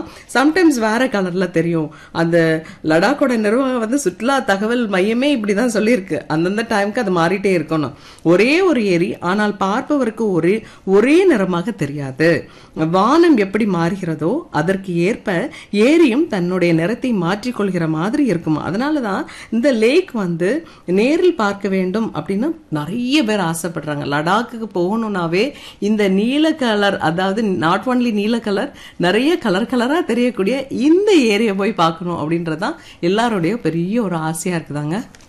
sometimes வேற கலர்ல தெரியும் அந்த லடாக்கோட நிர்வாகம் வந்து சுற்றுலா தகவல் மையமே இப்படிதான் சொல்லியிருக்கு அந்தந்த டைம்க்கு அது மாறிட்டே இருக்கணும் ஒரே ஒரு ஏரி ஆனால் பார்ப்பவருக்கு ஒரே ஒரே நிறமாக தெரியாது வானம் எப்படி மாறுகிறதோ அதற்கு ஏற்ப ஏரியும் தன்னுடைய நிறத்தை மாற்றிக்கொள்கிற மாதிரி இருக்கும் அதனாலதான் இந்த லேக் வந்து நேரில் பார்க்க வேண்டும் அப்படின்னு நிறைய பேர் ஆசைப்படுறாங்க லடாக்குக்கு போகணும்னாவே இந்த நீல கலர் அதாவது நாட் ஒன்லி நீல கலர் நிறைய கலர் கலரா தெரியக்கூடிய இந்த ஏரியை போய் பார்க்கணும் அப்படின்றதுதான் எல்லாருடைய பெரிய ஒரு ஆசையா இருக்குதாங்க